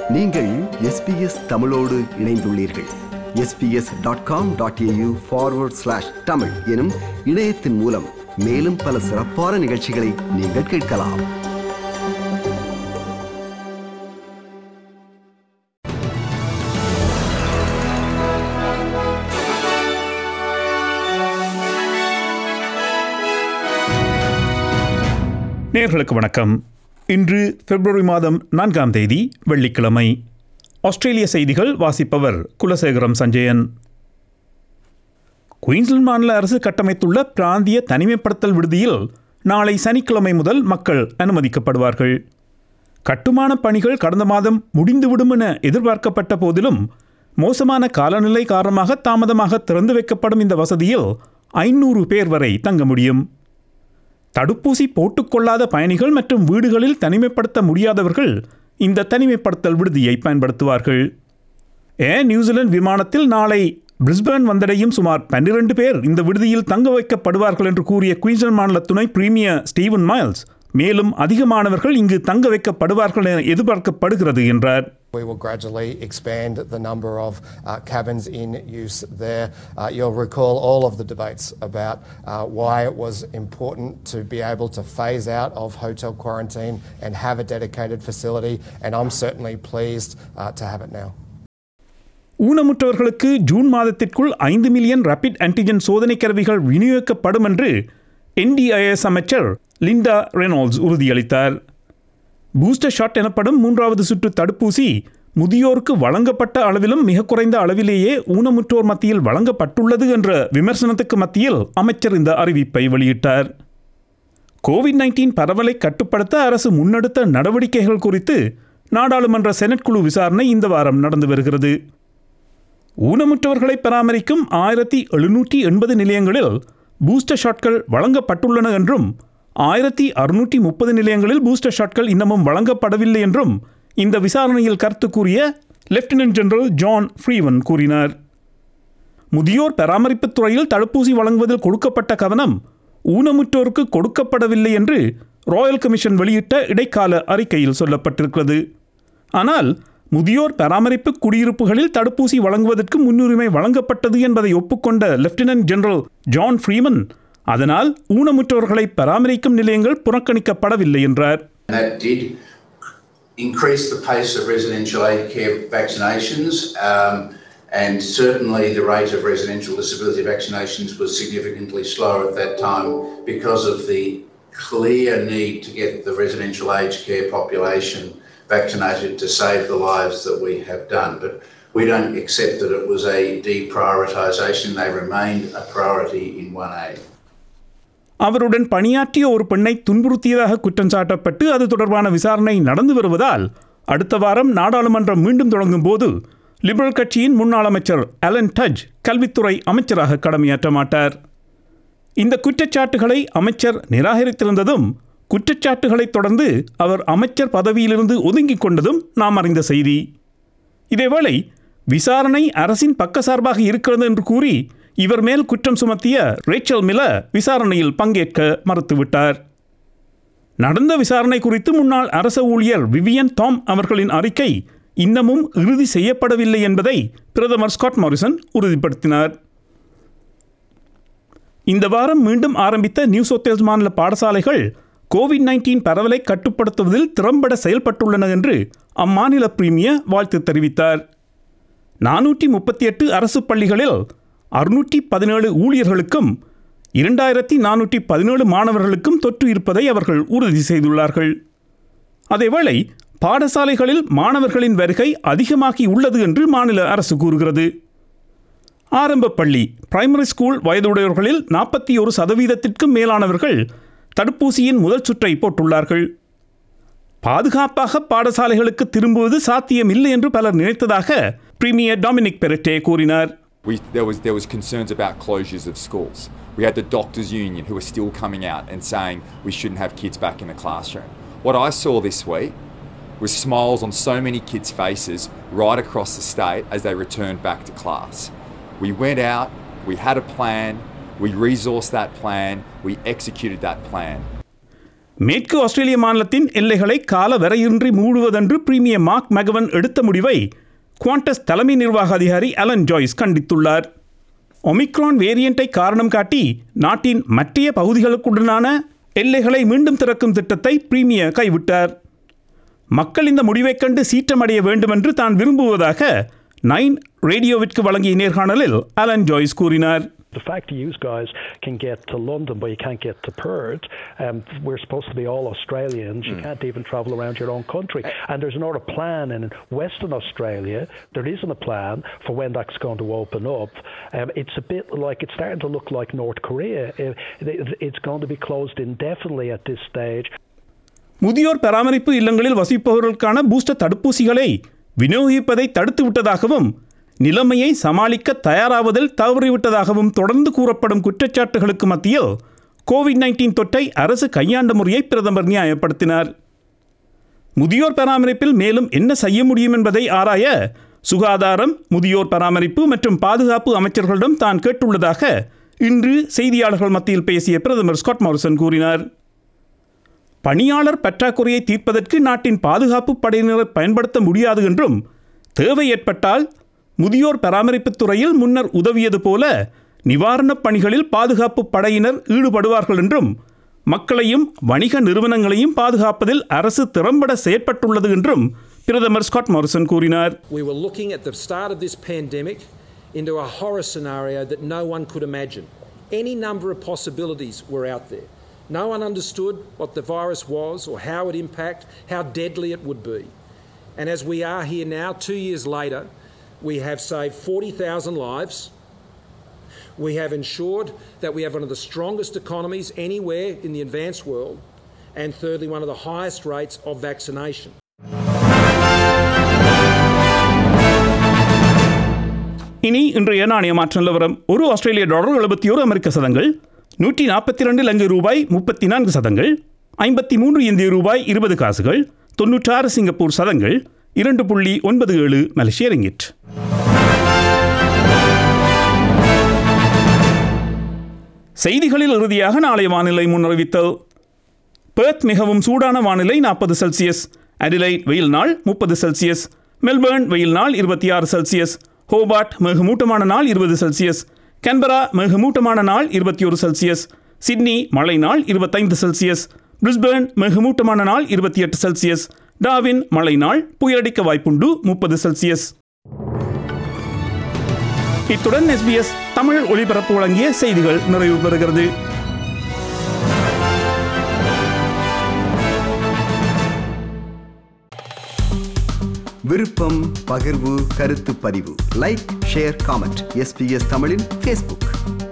நீங்கள் எஸ்பிஎஸ் தமிழோடு இணைந்துள்ளீர்கள் SBS dot com dot AU forward slash Tamil எனும் இணையத்தின் மூலம் மேலும் பல சிறப்பான நிகழ்ச்சிகளை நீங்கள் கேட்கலாம் நேர்களுக்கு வணக்கம் இன்று பிப்ரவரி மாதம் நான்காம் தேதி வெள்ளிக்கிழமை ஆஸ்திரேலிய செய்திகள் வாசிப்பவர் குலசேகரம் சஞ்சயன் குயின்ஸ்லாந்து மாநில அரசு கட்டமைத்துள்ள பிராந்திய தனிமைப்படுத்தல் விடுதியில் நாளை சனிக்கிழமை முதல் மக்கள் அனுமதிக்கப்படுவார்கள் கட்டுமான பணிகள் கடந்த மாதம் முடிந்துவிடும் என எதிர்பார்க்கப்பட்ட போதிலும் மோசமான காலநிலை காரணமாக தாமதமாக திறந்து வைக்கப்படும் இந்த வசதியில் ஐநூறு பேர் வரை தங்க முடியும் தடுப்பூசி போட்டுக்கொள்ளாத பயணிகள் மற்றும் வீடுகளில் தனிமைப்படுத்த முடியாதவர்கள் இந்த தனிமைப்படுத்தல் விடுதியை பயன்படுத்துவார்கள் ஏர் நியூசிலாந்து விமானத்தில் நாளை பிரிஸ்பேன் வந்தடையும் சுமார் பன்னிரண்டு பேர் இந்த விடுதியில் தங்க வைக்கப்படுவார்கள் என்று கூறிய குயின்ஸ்லாந்து மாநில துணை பிரீமியர் ஸ்டீவன் மைல்ஸ் மேலும் அதிகமானவர்கள் இங்கு தங்க வைக்கப்படுவார்கள் என எதிர்பார்க்கப்படுகிறது என்றார் We will gradually expand the number of uh, cabins in use there. Uh, you'll recall all of the debates about uh, why it was important to be able to phase out of hotel quarantine and have a dedicated facility, and I'm certainly pleased uh, to have it now. ஊனமுற்றவர்களுக்கு June மாதத்திற்குள் ஐந்து million rapid antigen சோதனை கருவிகள் விநியோகிக்கப்படும் என்று NDIS அமைச்சர் Linda Reynolds உறுதியளித்தார் booster shot எனப்படும் மூன்றாவது சுற்று தடுப்பூசி முதியோருக்கு வழங்கப்பட்ட அளவிலும் மிக குறைந்த அளவிலேயே ஊனமுற்றோர் மத்தியில் வழங்கப்பட்டுள்ளது என்ற விமர்சனத்துக்கு மத்தியில் அமைச்சர் இந்த அறிவிப்பை வெளியிட்டார் கோவிட் நைன்டீன் பரவலை கட்டுப்படுத்த அரசு முன்னெடுத்த நடவடிக்கைகள் குறித்து நாடாளுமன்ற செனட் குழு விசாரணை இந்த வாரம் நடந்து வருகிறது ஊனமுற்றவர்களை பராமரிக்கும் ஆயிரத்தி எழுநூற்றி எண்பது நிலையங்களில் பூஸ்டர் ஷாட்கள் வழங்கப்பட்டுள்ளன என்றும் ஆயிரத்தி அறுநூற்றி முப்பது நிலையங்களில் பூஸ்டர் ஷாட்கள் இன்னமும் வழங்கப்படவில்லை என்றும் இந்த விசாரணையில் கருத்து கூறிய லெப்டினன்ட் ஜெனரல் ஜான் ஃப்ரீவன் கூறினார் முதியோர் பராமரிப்புத் துறையில் தடுப்பூசி வழங்குவதில் கொடுக்கப்பட்ட கவனம் ஊனமுற்றோருக்கு கொடுக்கப்படவில்லை என்று ராயல் கமிஷன் வெளியிட்ட இடைக்கால அறிக்கையில் சொல்லப்பட்டிருக்கிறது ஆனால் முதியோர் பராமரிப்பு குடியிருப்புகளில் தடுப்பூசி வழங்குவதற்கு முன்னுரிமை வழங்கப்பட்டது என்பதை ஒப்புக்கொண்ட லெப்டினன்ட் ஜெனரல் ஜான் ஃப்ரீமன் அதனால் ஊனமுற்றவர்களை பராமரிக்கும் நிலையங்கள் புறக்கணிக்கப்படவில்லை என்றார் That did increase the pace of residential aged care vaccinations, um, and certainly the rate of residential disability vaccinations was significantly slower at that time because of the clear need to get the residential aged care population vaccinated to save the lives that we have done. But we don't accept that it was a deprioritisation. They remained a priority in 1A. அவருடன் பணியாற்றிய ஒரு பெண்ணை துன்புறுத்தியதாக குற்றம் சாட்டப்பட்டு அது தொடர்பான விசாரணை நடந்து வருவதால் அடுத்த வாரம் நாடாளுமன்றம் மீண்டும் தொடங்கும் போது லிபரல் கட்சியின் முன்னாள் அமைச்சர் அலன் டஜ் கல்வித்துறை அமைச்சராக கடமையாற்ற மாட்டார் இந்த குற்றச்சாட்டுகளை அமைச்சர் நிராகரித்திருந்ததும் குற்றச்சாட்டுகளைத் தொடர்ந்து அவர் அமைச்சர் பதவியிலிருந்து ஒதுங்கிக் கொண்டதும் நாம் அறிந்த செய்தி இதேவேளை விசாரணை அரசின் பக்கசார்பாக இருக்கிறது என்று கூறி இவர் மேல் குற்றம் சுமத்திய ரேச்சல் மில விசாரணையில் பங்கேற்க மறுத்துவிட்டார் நடந்த விசாரணை குறித்து முன்னாள் அரச ஊழியர் விவியன் டாம் அவர்களின் அறிக்கை இன்னமும் இறுதி செய்யப்படவில்லை என்பதை பிரதமர் ஸ்காட் மாரிசன் உறுதிப்படுத்தினார் இந்த வாரம் மீண்டும் ஆரம்பித்த நியூ சவுத் மாநில பாடசாலைகள் கோவிட் நைன்டீன் பரவலை கட்டுப்படுத்துவதில் திறம்பட செயல்பட்டுள்ளன என்று அம்மாநில பிரீமியர் வாழ்த்து தெரிவித்தார் நானூற்றி முப்பத்தி எட்டு அரசு பள்ளிகளில் அறுநூற்றி பதினேழு ஊழியர்களுக்கும் இரண்டாயிரத்தி நானூற்றி பதினேழு மாணவர்களுக்கும் தொற்று இருப்பதை அவர்கள் உறுதி செய்துள்ளார்கள் அதேவேளை பாடசாலைகளில் மாணவர்களின் வருகை அதிகமாகி உள்ளது என்று மாநில அரசு கூறுகிறது ஆரம்ப பள்ளி பிரைமரி ஸ்கூல் வயதுடையவர்களில் நாற்பத்தி ஒரு சதவீதத்திற்கும் மேலானவர்கள் தடுப்பூசியின் முதல் சுற்றை போட்டுள்ளார்கள் பாதுகாப்பாக பாடசாலைகளுக்கு திரும்புவது சாத்தியமில்லை என்று பலர் நினைத்ததாக பிரீமியர் டாமினிக் பெரட்டே கூறினார் We, there, was, there was concerns about closures of schools. We had the doctors' union who were still coming out and saying we shouldn't have kids back in the classroom. What I saw this week was smiles on so many kids' faces right across the state as they returned back to class. We went out, we had a plan, we resourced that plan, we executed that plan. மேற்கு ஆஸ்திரேலிய மாநிலத்தின் எல்லைகளை கால வரையின்றி மூடுவதென்று premier mark மெகவன் எடுத்த முடிவை Qantas தலைமை நிர்வாக அதிகாரி Alan Joyce கண்டித்துள்ளார் ஒமிக்ரான் வேரியண்டை காரணம் காட்டி நாட்டின் மற்றைய பகுதிகளுக்குடனான எல்லைகளை மீண்டும் திறக்கும் திட்டத்தை பிரீமியர் கைவிட்டார் மக்கள் இந்த முடிவைக் கண்டு சீற்றமடைய வேண்டுமென்று தான் விரும்புவதாக நைன் ரேடியோவிற்கு வழங்கிய நேர்காணலில் அலன் ஜாய்ஸ் கூறினார் The fact you guys can get to London but you can't get to Perth, um, we're supposed to be all Australians. You can't even travel around your own country. And there's another plan in Western Australia. There isn't a plan for when that's going to open up. Um, it's a bit like it's starting to look like North Korea. It, it, it's going to be closed indefinitely at this stage. முதியோர் பராமரிப்பு இல்லங்களில் வசிப்பவர்களுக்கான booster தடுப்பூசிகளை விநியோகிப்பதை தடுத்து விட்டதாகவும் நிலைமையை சமாளிக்க தயாராவதில் தவறிவிட்டதாகவும் தொடர்ந்து கூறப்படும் குற்றச்சாட்டுகளுக்கு மத்தியில் கோவிட் நைன்டீன் தொற்றை அரசு கையாண்ட முறையை பிரதமர் நியாயப்படுத்தினார் முதியோர் பராமரிப்பில் மேலும் என்ன செய்ய முடியும் என்பதை ஆராய சுகாதாரம் முதியோர் பராமரிப்பு மற்றும் பாதுகாப்பு அமைச்சர்களிடம் தான் கேட்டுள்ளதாக இன்று செய்தியாளர்கள் மத்தியில் பேசிய பிரதமர் ஸ்காட் மாரிசன் கூறினார் பணியாளர் பற்றாக்குறையை தீர்ப்பதற்கு நாட்டின் பாதுகாப்பு படையினரை பயன்படுத்த முடியாது என்றும் தேவை ஏற்பட்டால் முதியோர் பராமரிப்புத் துறையில் முன்னர் உதவியது போல நிவாரணப் பணிகளில் பாதுகாப்பு படையினர் ஈடுபடுவார்கள் என்றும் மக்களையும் வணிக நிறுவனங்களையும் பாதுகாப்பதில் அரசு திறம்பட செயற்பட்டுள்ளது என்றும் பிரதமர் ஸ்காட் மாரிசன் கூறினார் We were looking at the start of this pandemic into a horror scenario that no one could imagine. Any number of possibilities were out there. No one understood what the virus was or how it impact, how deadly it would be. And as we are here now, two years later, we have saved 40,000 lives. We have ensured that we have one of the strongest economies anywhere in the advanced world. And thirdly, one of the highest rates of vaccination. இனி இன்றைய நாணய மாற்ற நிலவரம் ஒரு ஆஸ்திரேலிய dollar எழுபத்தி ஒரு அமெரிக்க சதங்கள் நூற்றி நாற்பத்தி ரெண்டு இலங்கை ரூபாய் முப்பத்தி நான்கு சதங்கள் ஐம்பத்தி மூன்று இந்திய ரூபாய் இருபது காசுகள் தொன்னூற்றாறு சிங்கப்பூர் சதங்கள் இரண்டு புள்ளி ஒன்பது ஏழு மலேசிய ரிங்கிட் செய்திகளில் இறுதியாக நாளைய வானிலை முன்னறிவித்தல் பெர்த் மிகவும் சூடான வானிலை நாற்பது செல்சியஸ் அடிலைட் வெயில் நாள் முப்பது செல்சியஸ் மெல்பர்ன் வெயில் நாள் இருபத்தி ஆறு செல்சியஸ் ஹோபார்ட் மிகமூட்டமான நாள் இருபது செல்சியஸ் கன்பரா மிகமூட்டமான நாள் இருபத்தி ஒரு செல்சியஸ் சிட்னி மழை நாள் இருபத்தைந்து செல்சியஸ் பிரிஸ்பேர்ன் மிகமூட்டமான நாள் இருபத்தி எட்டு செல்சியஸ் டாவின் மழை நாள் புயலடிக்க வாய்ப்புண்டு முப்பது செல்சியஸ் இத்துடன் எஸ்பிஎஸ் தமிழ் ஒளிபரப்பு வழங்கிய செய்திகள் நிறைவு பெறுகிறது விருப்பம் பகிர்வு கருத்து பதிவு லைக் ஷேர் காமெண்ட் எஸ்பிஎஸ் தமிழின் ஃபேஸ்புக்